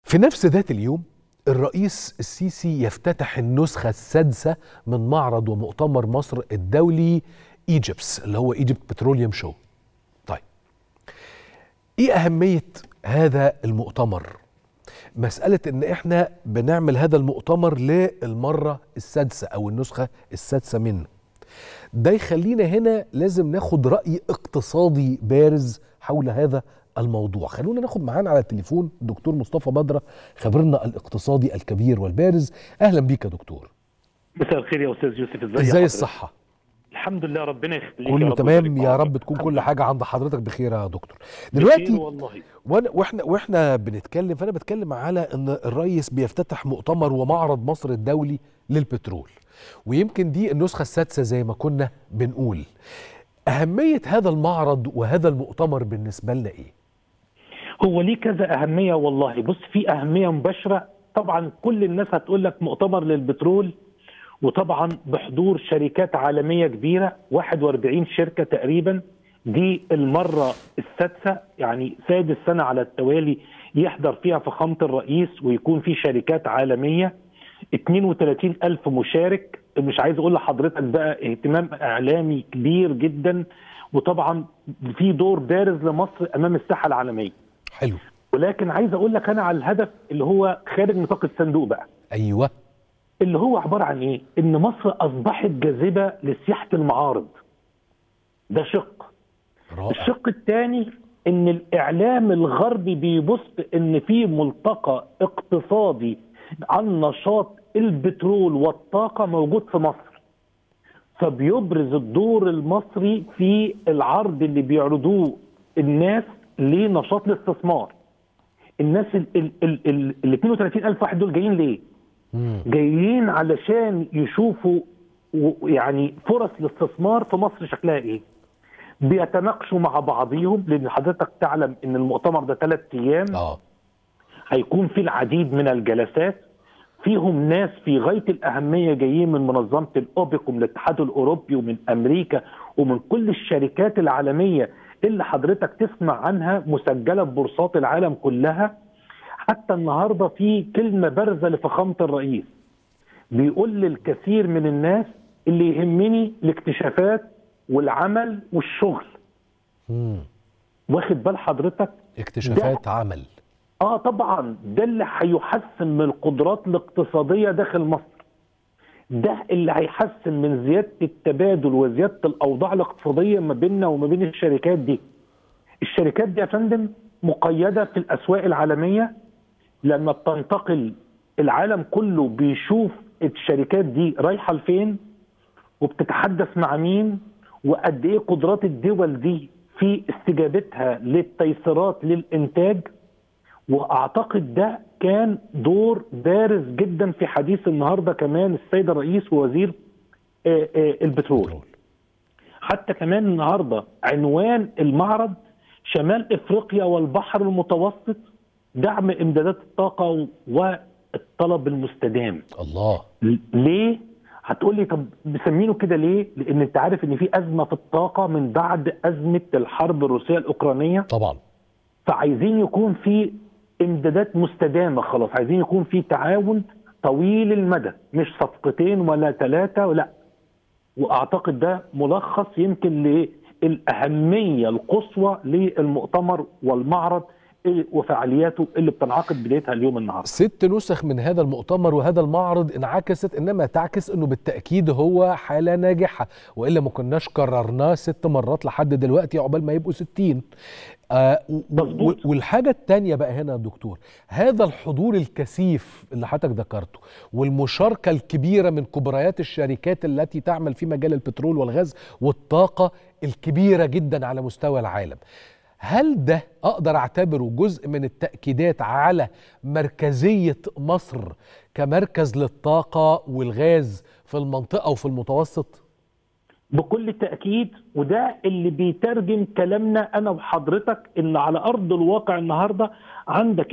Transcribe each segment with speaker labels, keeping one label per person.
Speaker 1: في نفس ذات اليوم الرئيس السيسي يفتتح النسخة السادسة من معرض ومؤتمر مصر الدولي ايجيبس اللي هو ايجيبت بتروليوم شو طيب ايه أهمية هذا المؤتمر مسألة ان احنا بنعمل هذا المؤتمر للمرة السادسة او النسخة السادسة منه ده يخلينا هنا لازم ناخد رأي اقتصادي بارز حول هذا الموضوع خلونا ناخد معانا على التليفون الدكتور مصطفى بدرة خبرنا الاقتصادي الكبير والبارز اهلا بيك يا دكتور
Speaker 2: مساء الخير يا استاذ يوسف ازاي
Speaker 1: ازاي الصحة
Speaker 2: الحمد لله ربنا يخليك
Speaker 1: كله
Speaker 2: يا رب
Speaker 1: تمام
Speaker 2: ويبارك
Speaker 1: يا
Speaker 2: معاك.
Speaker 1: رب تكون كل حاجة عند حضرتك بخير يا دكتور
Speaker 2: بخير
Speaker 1: دلوقتي
Speaker 2: والله
Speaker 1: وانا واحنا واحنا بنتكلم فانا بتكلم على ان الرئيس بيفتتح مؤتمر ومعرض مصر الدولي للبترول ويمكن دي النسخه السادسه زي ما كنا بنقول اهميه هذا المعرض وهذا المؤتمر بالنسبه لنا ايه
Speaker 2: هو ليه كذا اهميه والله بص في اهميه مباشره طبعا كل الناس هتقول لك مؤتمر للبترول وطبعا بحضور شركات عالميه كبيره 41 شركه تقريبا دي المره السادسه يعني سادس سنه على التوالي يحضر فيها فخامه الرئيس ويكون في شركات عالميه 32 ألف مشارك مش عايز أقول لحضرتك بقى اهتمام إعلامي كبير جدا وطبعا في دور بارز لمصر أمام الساحة العالمية
Speaker 1: حلو
Speaker 2: ولكن عايز أقول لك أنا على الهدف اللي هو خارج نطاق الصندوق بقى
Speaker 1: ايوه
Speaker 2: اللي هو عبارة عن إيه؟ إن مصر أصبحت جاذبة لسياحة المعارض ده شق
Speaker 1: رائع
Speaker 2: الشق الثاني ان الاعلام الغربي بيبص ان في ملتقى اقتصادي عن نشاط البترول والطاقه موجود في مصر فبيبرز الدور المصري في العرض اللي بيعرضوه الناس لنشاط الاستثمار الناس ال ال ال ال ال 32 الف واحد دول جايين ليه
Speaker 1: مم.
Speaker 2: جايين علشان يشوفوا و- يعني فرص الاستثمار في مصر شكلها ايه بيتناقشوا مع بعضيهم لان حضرتك تعلم ان المؤتمر ده ثلاث ايام
Speaker 1: اه
Speaker 2: هيكون فيه العديد من الجلسات فيهم ناس في غايه الاهميه جايين من منظمه الاوبك ومن الاتحاد الاوروبي ومن امريكا ومن كل الشركات العالميه اللي حضرتك تسمع عنها مسجله في بورصات العالم كلها حتى النهارده في كلمه بارزه لفخامه الرئيس بيقول للكثير من الناس اللي يهمني الاكتشافات والعمل والشغل
Speaker 1: مم.
Speaker 2: واخد بال حضرتك
Speaker 1: اكتشافات عمل
Speaker 2: اه طبعا ده اللي هيحسن من القدرات الاقتصاديه داخل مصر ده اللي هيحسن من زياده التبادل وزياده الاوضاع الاقتصاديه ما بيننا وما بين الشركات دي الشركات دي يا فندم مقيده في الاسواق العالميه لما بتنتقل العالم كله بيشوف الشركات دي رايحه لفين وبتتحدث مع مين وقد ايه قدرات الدول دي في استجابتها للتيسيرات للانتاج واعتقد ده كان دور بارز جدا في حديث النهارده كمان السيد الرئيس ووزير آه، آه، البترول
Speaker 1: بترول.
Speaker 2: حتى كمان النهارده عنوان المعرض شمال افريقيا والبحر المتوسط دعم امدادات الطاقه والطلب المستدام
Speaker 1: الله
Speaker 2: ليه؟ هتقول لي طب مسمينه كده ليه؟ لان انت عارف ان في ازمه في الطاقه من بعد ازمه الحرب الروسيه الاوكرانيه
Speaker 1: طبعا
Speaker 2: فعايزين يكون في امدادات مستدامه خلاص عايزين يكون في تعاون طويل المدى مش صفقتين ولا ثلاثه لا واعتقد ده ملخص يمكن للاهميه القصوى للمؤتمر والمعرض وفعالياته اللي بتنعقد بدايتها اليوم النهارده
Speaker 1: ست نسخ من هذا المؤتمر وهذا المعرض انعكست انما تعكس انه بالتاكيد هو حاله ناجحه والا ما كناش كررناه ست مرات لحد دلوقتي عقبال ما يبقوا 60 آه و-
Speaker 2: مظبوط.
Speaker 1: و- والحاجه الثانيه بقى هنا يا دكتور هذا الحضور الكثيف اللي حضرتك ذكرته والمشاركه الكبيره من كبريات الشركات التي تعمل في مجال البترول والغاز والطاقه الكبيره جدا على مستوى العالم هل ده اقدر اعتبره جزء من التاكيدات على مركزيه مصر كمركز للطاقه والغاز في المنطقه وفي المتوسط
Speaker 2: بكل تأكيد وده اللي بيترجم كلامنا أنا وحضرتك إن على أرض الواقع النهاردة عندك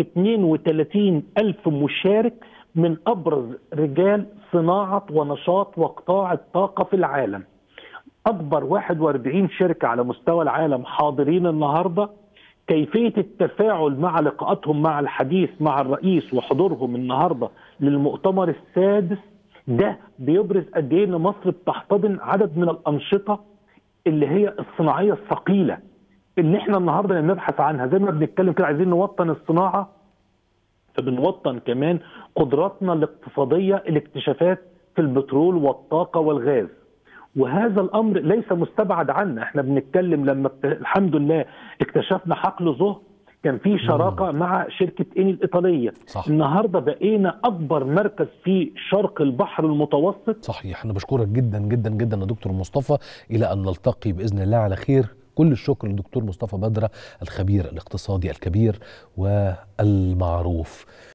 Speaker 2: 32 ألف مشارك من أبرز رجال صناعة ونشاط وقطاع الطاقة في العالم أكبر 41 شركة على مستوى العالم حاضرين النهاردة كيفيه التفاعل مع لقاءاتهم مع الحديث مع الرئيس وحضورهم النهارده للمؤتمر السادس ده بيبرز قد ايه ان مصر بتحتضن عدد من الانشطه اللي هي الصناعيه الثقيله اللي احنا النهارده بنبحث عنها زي ما بنتكلم كده عايزين نوطن الصناعه فبنوطن كمان قدراتنا الاقتصاديه الاكتشافات في البترول والطاقه والغاز وهذا الامر ليس مستبعد عنا احنا بنتكلم لما بت... الحمد لله اكتشفنا حقل زهر كان في شراكه مم. مع شركه اني الايطاليه
Speaker 1: صح.
Speaker 2: النهارده بقينا اكبر مركز في شرق البحر المتوسط
Speaker 1: صحيح انا بشكرك جدا جدا جدا يا دكتور مصطفى الى ان نلتقي باذن الله على خير كل الشكر للدكتور مصطفى بدره الخبير الاقتصادي الكبير والمعروف